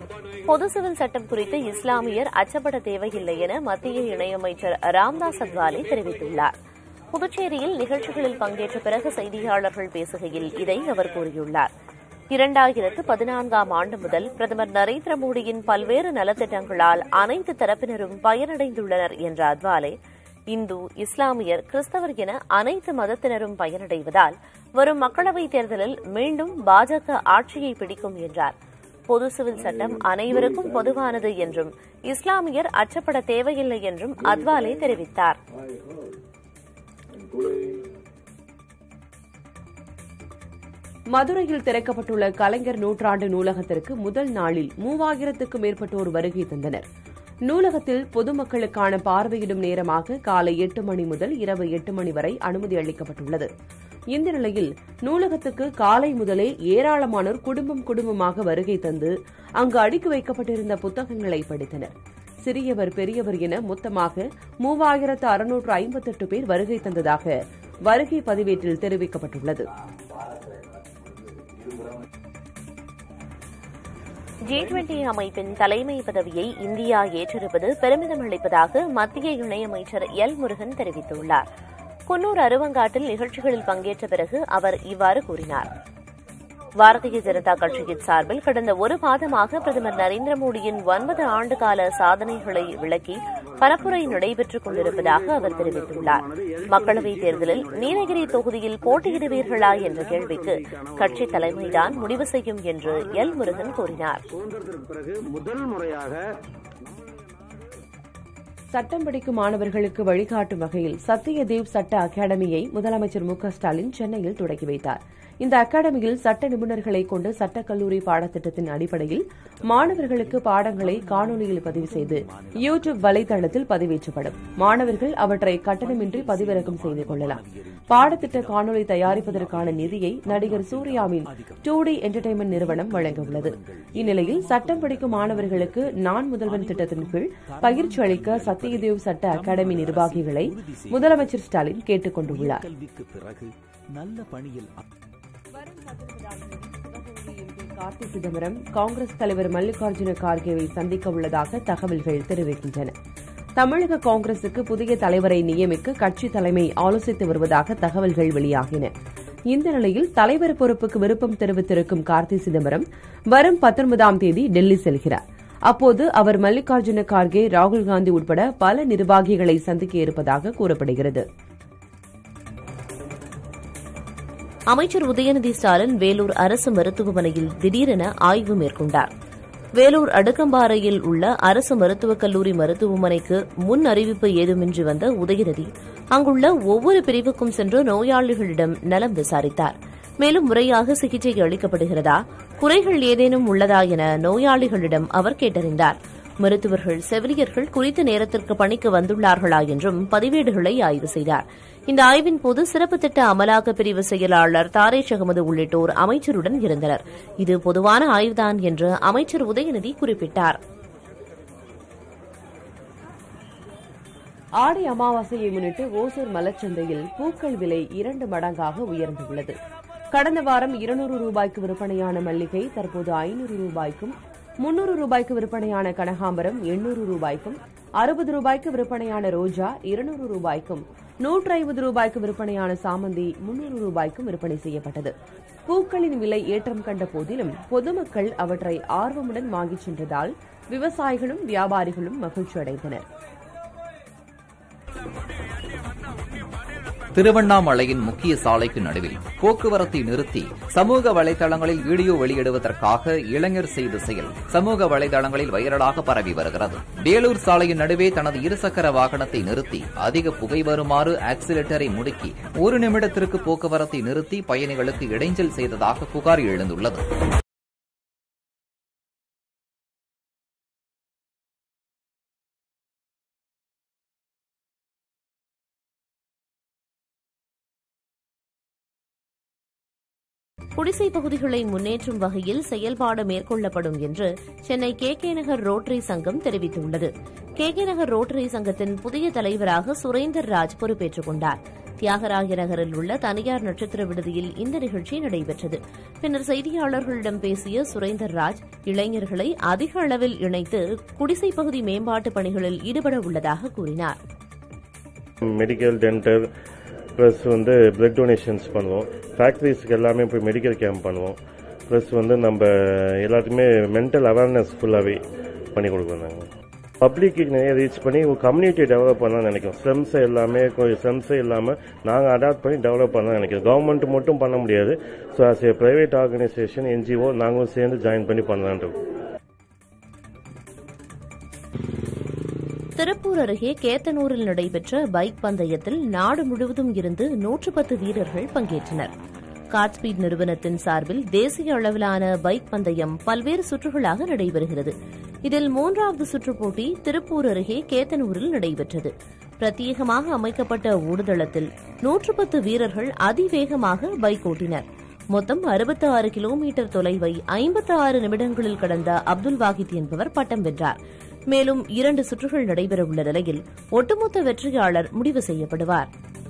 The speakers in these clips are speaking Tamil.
பொது சிவில் சட்டம் குறித்து இஸ்லாமியர் அச்சப்பட தேவையில்லை என மத்திய இணையமைச்சர் ராம்தாஸ் அத்வாலே தெரிவித்துள்ளார் புதுச்சேரியில் நிகழ்ச்சிகளில் பங்கேற்ற பிறகு செய்தியாளர்கள் பேசுகையில் இதை அவர் கூறியுள்ளார் இரண்டாயிரத்து பதினான்காம் ஆண்டு முதல் பிரதமர் நரேந்திர மோடியின் பல்வேறு நலத்திட்டங்களால் அனைத்து தரப்பினரும் பயனடைந்துள்ளனர் என்ற அத்வாலே இந்து இஸ்லாமியர் கிறிஸ்தவர் என அனைத்து மதத்தினரும் பயனடைவதால் வரும் மக்களவைத் தேர்தலில் மீண்டும் பாஜக ஆட்சியை பிடிக்கும் என்றார் பொது சிவில் சட்டம் அனைவருக்கும் பொதுவானது என்றும் இஸ்லாமியர் அச்சப்பட தேவையில்லை என்றும் அத்வாலே தெரிவித்தார் மதுரையில் திறக்கப்பட்டுள்ள கலைஞர் நூற்றாண்டு நூலகத்திற்கு முதல் நாளில் மூவாயிரத்துக்கும் மேற்பட்டோர் வருகை தந்தனர் நூலகத்தில் பொதுமக்களுக்கான பார்வையிடும் நேரமாக காலை எட்டு மணி முதல் இரவு எட்டு மணி வரை அனுமதி அளிக்கப்பட்டுள்ளது இந்த நிலையில் நூலகத்துக்கு காலை முதலே ஏராளமானோர் குடும்பம் குடும்பமாக வருகை தந்து அங்கு அடுக்கி வைக்கப்பட்டிருந்த புத்தகங்களை படித்தனர் சிறியவர் பெரியவர் என மொத்தமாக மூவாயிரத்து அறுநூற்று ஐம்பத்தெட்டு பேர் வருகை தந்ததாக வருகை பதிவேட்டில் தெரிவிக்கப்பட்டுள்ளது ஜி டுவெண்டி அமைப்பின் தலைமை பதவியை இந்தியா ஏற்றிருப்பது பெருமிதம் அளிப்பதாக மத்திய இணையமைச்சர் எல் முருகன் தெரிவித்துள்ளார் குன்னூர் அருவங்காட்டில் நிகழ்ச்சிகளில் பங்கேற்ற பிறகு அவர் இவ்வாறு கூறினார் பாரதிய ஜனதா கட்சியின் சார்பில் கடந்த ஒரு மாதமாக பிரதமர் நரேந்திர மோடியின் ஒன்பது ஆண்டுகால சாதனைகளை விளக்கி பரப்புரை நடைபெற்றுக் கொண்டிருப்பதாக அவர் தெரிவித்துள்ளார் மக்களவைத் தேர்தலில் நீலகிரி தொகுதியில் போட்டியிடுவீர்களா என்ற கேள்விக்கு கட்சி தலைமைதான் முடிவு செய்யும் என்று எல் முருகன் கூறினார் சுதந்திரத்திற்கு பிறகு முதல் முறையாக சட்டம் படிக்கும் மாணவர்களுக்கு வழிகாட்டும் வகையில் சத்தியதேவ் சட்ட அகாடமியை முதலமைச்சர் மு க ஸ்டாலின் சென்னையில் தொடங்கி வைத்தார் இந்த அகாடமியில் சட்ட நிபுணர்களை கொண்டு சட்டக்கல்லூரி பாடத்திட்டத்தின் அடிப்படையில் மாணவர்களுக்கு பாடங்களை காணொலியில் பதிவு செய்து யூ டியூப் வலைதளத்தில் பதிவேற்றப்படும் மாணவர்கள் அவற்றை கட்டணமின்றி பதிவிறக்கம் செய்து கொள்ளலாம் பாடத்திட்ட காணொலி தயாரிப்பதற்கான நிதியை நடிகர் சூர்யாவின் டூ டி என்டர்டைன்மெண்ட் நிறுவனம் வழங்க உள்ளது இந்நிலையில் சட்டம் படிக்கும் மாணவர்களுக்கு நான் முதல்வன் திட்டத்தின் கீழ் பயிற்சி அளிக்க சத்தியதேவ் சட்ட அகாடமி நிர்வாகிகளை முதலமைச்சர் ஸ்டாலின் கேட்டுக் கொண்டுள்ளார் கல்விக்கு பிறகு நல்ல பணியில் கார்த்தி சிதம்பரம் காங்கிரஸ் தலைவர் மல்லிகார்ஜுன கார்கேவை சந்திக்க உள்ளதாக தகவல்கள் தெரிவிக்கின்றன தமிழக காங்கிரசுக்கு புதிய தலைவரை நியமிக்க கட்சி தலைமை ஆலோசித்து வருவதாக தகவல்கள் வெளியாகின இந்த நிலையில் தலைவர் பொறுப்புக்கு விருப்பம் தெரிவித்திருக்கும் கார்த்தி சிதம்பரம் வரும் பத்தொன்பதாம் தேதி டெல்லி செல்கிறார் அப்போது அவர் மல்லிகார்ஜுன கார்கே ராகுல் காந்தி உட்பட பல நிர்வாகிகளை சந்திக்க இருப்பதாக கூறப்படுகிறது அமைச்சர் உதயநிதி ஸ்டாலின் வேலூர் அரசு மருத்துவமனையில் திடீரென ஆய்வு மேற்கொண்டார் வேலூர் அடுக்கம்பாறையில் உள்ள அரசு மருத்துவக் கல்லூரி மருத்துவமனைக்கு முன் அறிவிப்பு ஏதுமின்றி வந்த உதயநிதி அங்குள்ள ஒவ்வொரு பிரிவுக்கும் சென்று நோயாளிகளிடம் நலம் விசாரித்தார் மேலும் முறையாக சிகிச்சை அளிக்கப்படுகிறதா குறைகள் ஏதேனும் உள்ளதா என நோயாளிகளிடம் அவர் கேட்டறிந்தார் மருத்துவர்கள் செவிலியர்கள் குறித்த நேரத்திற்கு பணிக்கு வந்துள்ளார்களா என்றும் பதிவேடுகளை ஆய்வு செய்தார் இந்த ஆய்வின் போது சிறப்பு திட்ட அமலாக்க பிரிவு செயலாளர் தாரேஷ் அகமது உள்ளிட்டோர் அமைச்சருடன் இருந்தனர் இது பொதுவான ஆய்வுதான் என்று அமைச்சர் உதயநிதி குறிப்பிட்டார் ஆடி அமாவாசையை முன்னிட்டு ஓசூர் மலச்சந்தையில் பூக்கள் விலை இரண்டு மடங்காக உயர்ந்துள்ளது கடந்த வாரம் இருநூறு ரூபாய்க்கு விற்பனையான மல்லிகை தற்போது ஐநூறு ரூபாய்க்கும் முன்னூறு ரூபாய்க்கு விற்பனையான கனகாம்பரம் எண்ணூறு ரூபாய்க்கும் அறுபது ரூபாய்க்கு விற்பனையான ரோஜா இருநூறு ரூபாய்க்கும் நூற்றி ஐம்பது ரூபாய்க்கு விற்பனையான சாமந்தி முன்னூறு ரூபாய்க்கும் விற்பனை செய்யப்பட்டது பூக்களின் விலை ஏற்றம் கண்ட போதிலும் பொதுமக்கள் அவற்றை ஆர்வமுடன் வாங்கிச் சென்றதால் விவசாயிகளும் வியாபாரிகளும் மகிழ்ச்சி அடைந்தனர் திருவண்ணாமலையின் முக்கிய சாலைக்கு நடுவில் போக்குவரத்தை நிறுத்தி சமூக வலைதளங்களில் வீடியோ வெளியிடுவதற்காக இளைஞர் செய்த செயல் சமூக வலைதளங்களில் வைரலாக பரவி வருகிறது வேலூர் சாலையின் நடுவே தனது இருசக்கர வாகனத்தை நிறுத்தி அதிக புகை வருமாறு ஆக்சிலேட்டரை முடுக்கி ஒரு நிமிடத்திற்கு போக்குவரத்தை நிறுத்தி பயணிகளுக்கு இடைஞ்சல் செய்ததாக புகார் எழுந்துள்ளது குடிசை பகுதிகளை முன்னேற்றும் வகையில் செயல்பாடு மேற்கொள்ளப்படும் என்று Chennai K K Nagar Rotary சங்கம் தெரிவித்துள்ளது கே கே நகர் ரோட்டரி சங்கத்தின் புதிய தலைவராக சுரேந்தர் ராஜ் பொறுப்பேற்றுக் கொண்டார் தியாகராய நகரில் உள்ள தனியார் நட்சத்திர விடுதியில் இந்த நிகழ்ச்சி நடைபெற்றது பின்னர் செய்தியாளர்களிடம் பேசிய சுரேந்தர் ராஜ் இளைஞர்களை அதிக அளவில் இணைத்து குடிசை பகுதி மேம்பாட்டு பணிகளில் ஈடுபட உள்ளதாக கூறினார் மெடிக்கல் டென்டல் ப்ளஸ் வந்து பிளட் டொனேஷன்ஸ் பண்ணுவோம் ஃபேக்ட்ரிஸ்க்கு எல்லாமே போய் மெடிக்கல் கேம்ப் பண்ணுவோம் ப்ளஸ் வந்து நம்ம எல்லாத்துக்குமே மென்டல் அவேர்னஸ் ஃபுல்லாகவே பண்ணி கொடுக்குறோம் நாங்கள் பப்ளிக்கு நிறைய ரீச் பண்ணி ஒரு கம்யூனிட்டி டெவலப் பண்ணலாம்னு நினைக்கிறோம் ஸ்லம்ஸை எல்லாமே ஸ்லம்ஸே இல்லாமல் நாங்கள் அடாப்ட் பண்ணி டெவலப் பண்ணலாம் நினைக்கிறோம் கவர்மெண்ட் மட்டும் பண்ண முடியாது so as a private organisation NGO நாங்களும் சேர்ந்து ஜாயின் பண்ணி பண்ணலான்ட்டு திருப்பூர் அருகே கேத்தனூரில் நடைபெற்ற பைக் பந்தயத்தில் நாடு முழுவதும் இருந்து நூற்று பத்து வீரர்கள் பங்கேற்றனர் காட்ஸ்பீட் நிறுவனத்தின் சார்பில் தேசிய அளவிலான பைக் பந்தயம் பல்வேறு சுற்றுகளாக நடைபெறுகிறது இதில் மூன்றாவது சுற்றுப் போட்டி திருப்பூர் அருகே கேத்தனூரில் நடைபெற்றது பிரத்யேகமாக அமைக்கப்பட்ட ஓடுதளத்தில் நூற்று பத்து வீரர்கள் அதிவேகமாக பைக் ஓட்டினர் மொத்தம் அறுபத்தி ஆறு கிலோமீட்டர் தொலைவை ஐம்பத்தி ஆறு நிமிடங்களில் கடந்த அப்துல் வாஹித் என்பவர் பட்டம் வென்றார் மேலும் இரண்டு சுற்றுகள் நடைபெறவுள்ள நிலையில் ஒட்டுமொத்த வெற்றியாளர் முடிவு செய்யப்படுவார்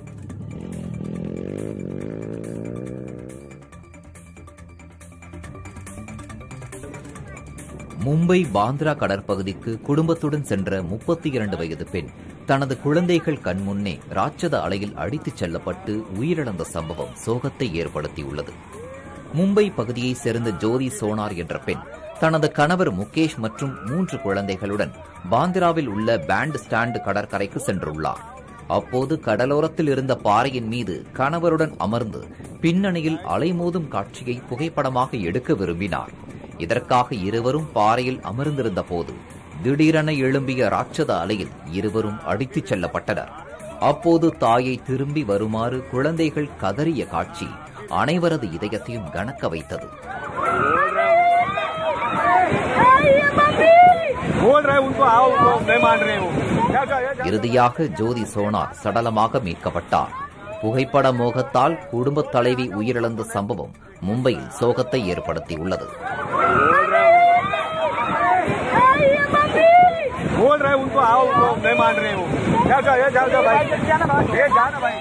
மும்பை பாந்திரா கடற்பகுதிக்கு குடும்பத்துடன் சென்ற முப்பத்தி இரண்டு வயது பெண் தனது குழந்தைகள் கண்முன்னே ராட்சத அலையில் அடித்துச் செல்லப்பட்டு உயிரிழந்த சம்பவம் சோகத்தை ஏற்படுத்தியுள்ளது மும்பை பகுதியைச் சேர்ந்த ஜோதி சோனார் என்ற பெண் தனது கணவர் முகேஷ் மற்றும் மூன்று குழந்தைகளுடன் பாந்திராவில் உள்ள பேண்ட் ஸ்டாண்ட் கடற்கரைக்கு சென்றுள்ளார் அப்போது கடலோரத்தில் இருந்த பாறையின் மீது கணவருடன் அமர்ந்து பின்னணியில் அலைமோதும் காட்சியை புகைப்படமாக எடுக்க விரும்பினார் இதற்காக இருவரும் பாறையில் அமர்ந்திருந்த போது திடீரென எழும்பிய ராட்சத அலையில் இருவரும் அடித்துச் செல்லப்பட்டனர் அப்போது தாயை திரும்பி வருமாறு குழந்தைகள் கதறிய காட்சி அனைவரது இதயத்தையும் கனக்க வைத்தது बोल रहे उनको आओ उनको नहीं मान रहे हो क्या क्या क्या இறுதியாக ஜோதி சோனார் சடலமாக மீட்கப்பட்டார் புகைப்பட மோகத்தால் குடும்பத் தலைவி உயிரிழந்த சம்பவம் மும்பையில் சோகத்தை ஏற்படுத்தியுள்ளது बोल रहे उनको आओ उनको नहीं मान रहे हो क्या क्या ये जाओ जाओ भाई ये जाना भाई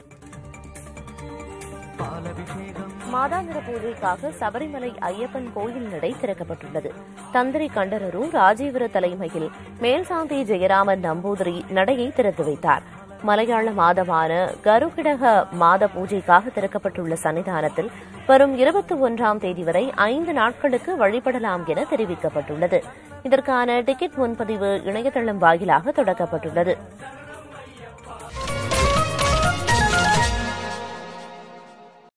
மாதாந்திர பூஜைக்காக சபரிமலை ஐயப்பன் கோயில் நடை திறக்கப்பட்டுள்ளது தந்திரி கண்டரரு ராஜீவர தலைமையில் மேல்சாந்தி ஜெயராமன் நம்பூதிரி நடையை திறந்து வைத்தார் மலையாள மாதமான கருகிடக மாத பூஜைக்காக திறக்கப்பட்டுள்ள சன்னிதானத்தில் வரும் இருபத்தி ஒன்றாம் தேதி வரை ஐந்து நாட்களுக்கு வழிபடலாம் என தெரிவிக்கப்பட்டுள்ளது இதற்கான டிக்கெட் முன்பதிவு இணையதளம் வாயிலாக தொடங்கப்பட்டுள்ளது